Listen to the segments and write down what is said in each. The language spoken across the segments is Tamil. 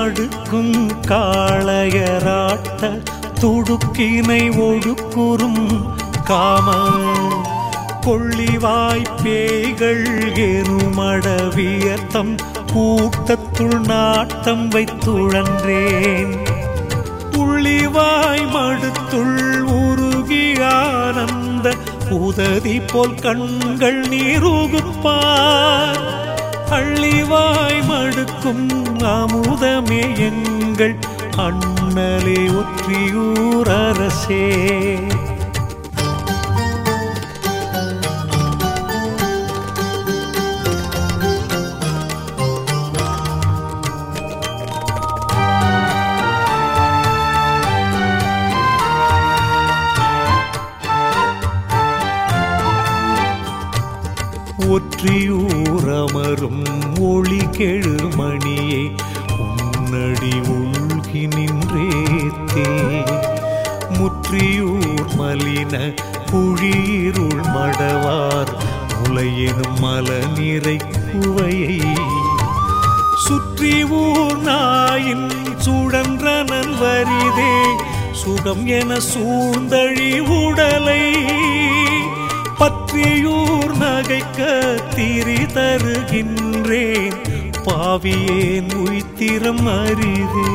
மடுக்கும் காளையராட்ட துடுக்கினை ஒடுக்குறும் காம கொள்ளிவாய் பேய்கள் எனுமடவியத்தம் கூட்டத்துள் நாட்டம் வைத்துழன்றேன் புள்ளிவாய் மடுத்துள் உருகி ஆனந்த உததி போல் கண்கள் நீருகுப்பார் அள்ளிவாய் மடுக்கும் அமுதமே எங்கள் அண்ணலே ஒற்றியூர் அரசே ஒற்றியூரமரும் ஒளி கெழுமணியே உன்னடி உள்கி நின்றேத்தே முற்றியூர் மலின புழியிருள் மடவார் முலையெனும் மலநிறை குவையை சுற்றி ஊர் நாயின் சுழன்றனன் வரிதே சுகம் என சூழ்ந்தழி உடலை பற்றியூர் நகைக்க திரி தருகின்றேன் பாவியேன் உய்த்திரம் அரிதே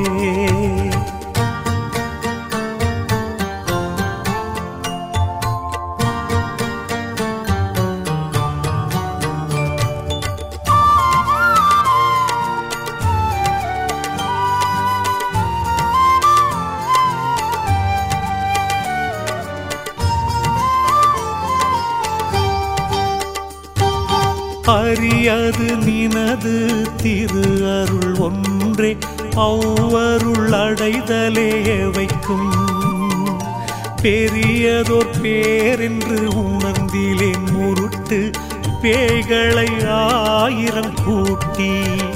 அறியது நினது திரு அருள் ஒன்றே அவ்வருள் அடைதலே வைக்கும் பெரியதோர் பேரென்று உணர்ந்திலேன் முருட்டு பேய்களை ஆயிரம் கூட்டி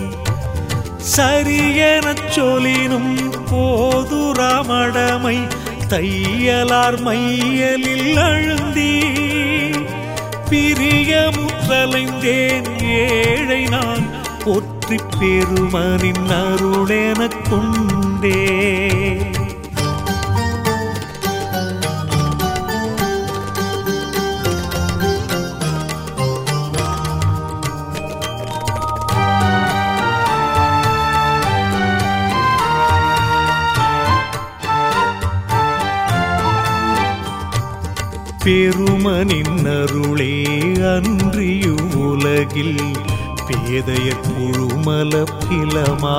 சரியெனச் சொலினும் போதுராமடமை தையலார் மையலில் அழுந்தி பிரிய முற்றலைந்தேன் ஏழை நான் ஒற்றி பெருமனின் அருளெனக் கொண்டே பெருமனின் அருளே அன்றியும் உலகில் பேதைய குழுமல பிலமா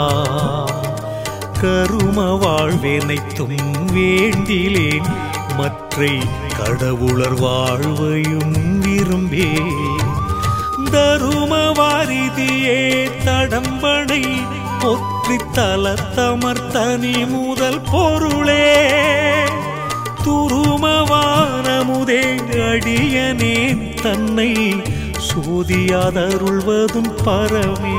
கரும வாழ்வெனைத்தும் வேண்டிலேன் மற்றை கடவுளர் வாழ்வையும் விரும்பே தரும வாரிதியே தடம்பனை ஒற்றி தலத்தமர்த்தனி முதல் பொருளே துருமவானமுதே அடியனேன் தன்னை சோதியாதருள்வதும் பரமே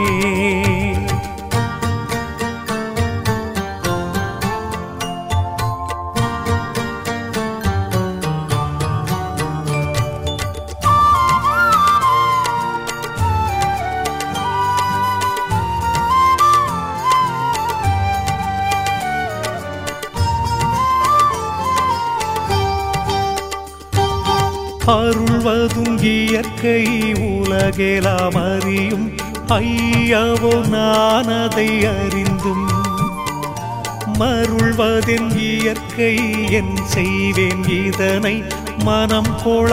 அருள்வதும் இயற்கை உலகெலாம் அறியும் ஐயவோ நான் அதை அறிந்தும் மருள்வதென் இயற்கை என் செய்வேன் இதனை மனம்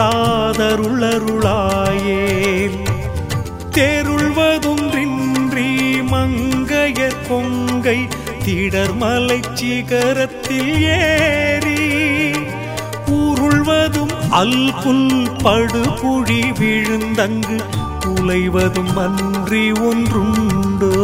கொளாதருளருளாயேல் தெருள்வதுன்றின்றி மங்கையர் கொங்கை திடர்மலை சிகரத்தில் ஏறி உருள்வதும் அல்புல் படுபுழி விழுந்தங்கு உலைவதும் அன்றி ஒன்றுண்டோ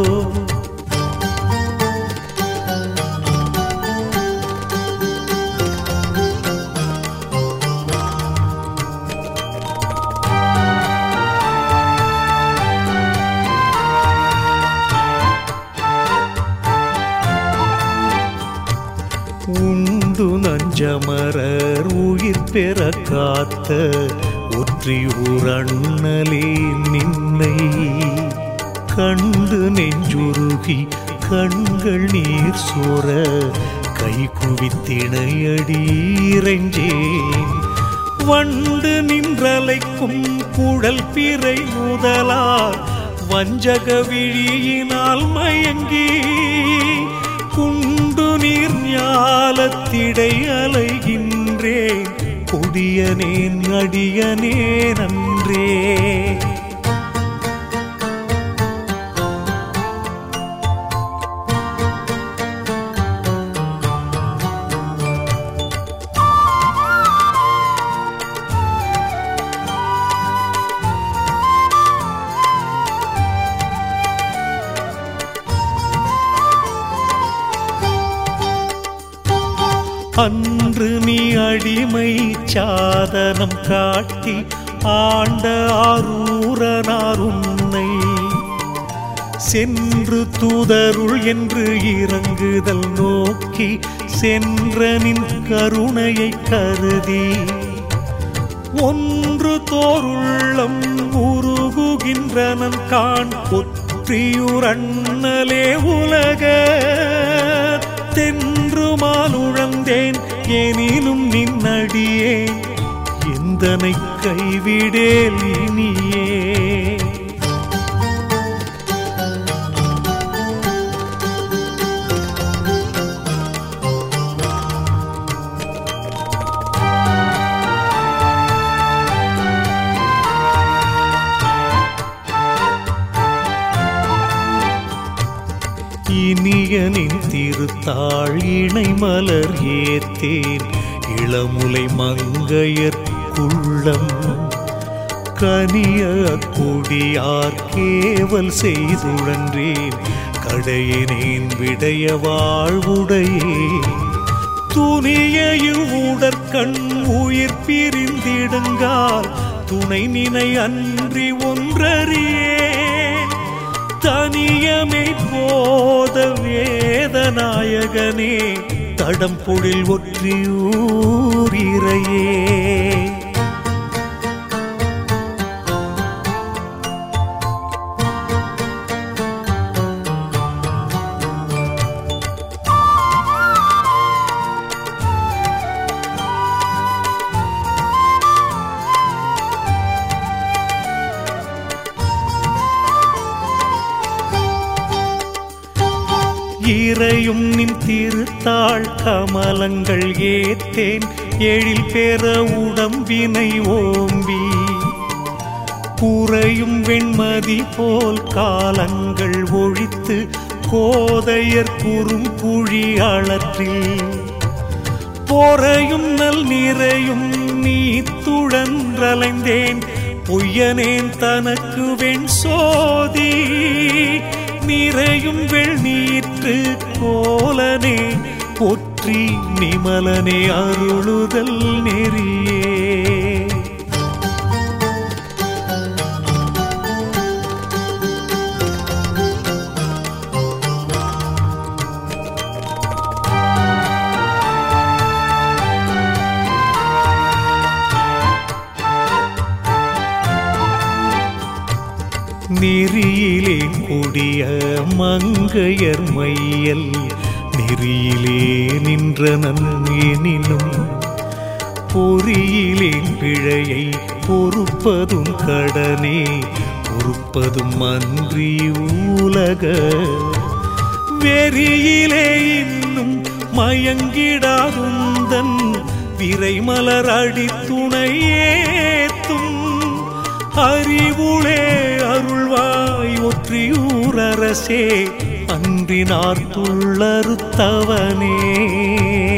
உண்டு நஞ்சமரர் உயிர் பெற காத்த ஒற்றியூர் அண்ணலே நின்னை கண்டு நெஞ்சுருகி கண்கள் நீர் சோர கை குவித்திணையடி இறைஞ்சேன் வண்டு நின்றலைக்கும் குழல் பிறை முதலார் வஞ்சக விழியினால் மயங்கி குண்டு நீர் ஞாலத்திடை அலைகின்றேன் கொடியனேன் அடியனேன் அன்றே அன்று நீ அடிமை சாதனம் காட்டி ஆண்ட ஆரூரனார் உன்னை சென்று தூதருள் என்று இறங்குதல் நோக்கி சென்ற நின் கருணையை கருதி ஒன்று தோருள்ளம் உருகுகின்றனன் காண் ஒற்றியுரண்ணலே உலக தென்றுமால் உழந்தேன் எனினும் நின்னடியே எந்தனை கைவிடேல் இனியே இனியனின் திருத்தாள் இணை மலர் ஏத்தேன் இளமுலை மங்கையர் குள்ளம் கனிய கொடியார் கேவல் செய்துழன்றேன் கடையினேன் விடைய வாழ்வுடையே துணியையும் உடற்கண் உயிர் பிரிந்திடுங்கால் துணை நினை அன்றி ஒன்றறியேன் தனியமை போத வேதநாயகனே தடம் பொழில் ஒற்றியூர் இறையே இறையும் நின் திருத்தாள் கமலங்கள் ஏத்தேன் எழில் பெற உடம்பினை ஓம்பி குறையும் வெண்மதி போல் காலங்கள் ஒழித்து கோதையர் குறும் குழி அளற்றில் பொறையும் நல் நிறையும் நீ துழன்றலைந்தேன் பொய்யனேன் தனக்கு வெண் சோதி நிறையும் வெள்நீற்று கோலனே போற்றி நிமலனே அருளுதல் நெறியே நெறியிலே கூடிய மங்கையர் மையல் நெறியிலே நின்ற நன்னினும் பொறியிலே பிழையை பொறுப்பதும் கடனே பொறுப்பதும் அன்றி உலக வெறியிலே இன்னும் மயங்கிடாதுந்தன் விரைமலர் அடி துணையேத்தும் அறிவுளே அருள்வாய் ஒற்றியூரரசே அன்றினார் துள்ளறுத்தவனே